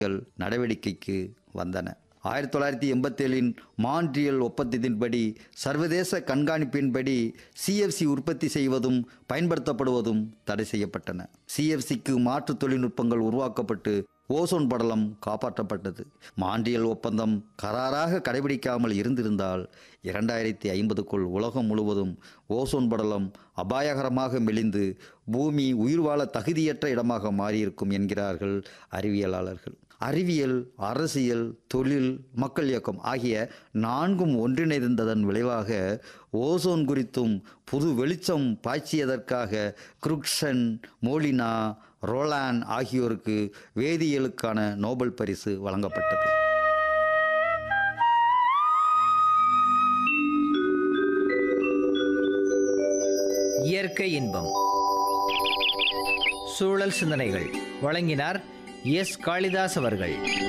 நடவடிக்கைக்கு வந்தன ஆயிரத்தி தொள்ளாயிரத்தி எண்பத்தேழின் மான்ட்ரியல் ஒப்பந்தத்தின்படி சர்வதேச கண்காணிப்பின்படி சிஎஃப்சி உற்பத்தி செய்வதும் பயன்படுத்தப்படுவதும் தடை செய்யப்பட்டன சிஎஃப்சிக்கு மாற்று தொழில்நுட்பங்கள் உருவாக்கப்பட்டு ஓசோன் படலம் காப்பாற்றப்பட்டது மான்ட்ரியல் ஒப்பந்தம் கராராக கடைபிடிக்காமல் இருந்திருந்தால் இரண்டாயிரத்தி ஐம்பதுக்குள் உலகம் முழுவதும் ஓசோன் படலம் அபாயகரமாக மெலிந்து பூமி உயிர் வாழ தகுதியற்ற இடமாக மாறியிருக்கும் என்கிறார்கள் அறிவியலாளர்கள் அறிவியல் அரசியல் தொழில் மக்கள் இயக்கம் ஆகிய நான்கும் ஒன்றிணைந்ததன் விளைவாக ஓசோன் குறித்தும் புது வெளிச்சம் பாய்ச்சியதற்காக குருக்ஷன் மோலினா ரோலான் ஆகியோருக்கு வேதியியலுக்கான நோபல் பரிசு வழங்கப்பட்டது இயற்கை இன்பம் சூழல் சிந்தனைகள் வழங்கினார் எஸ் காளிதாஸ் அவர்கள்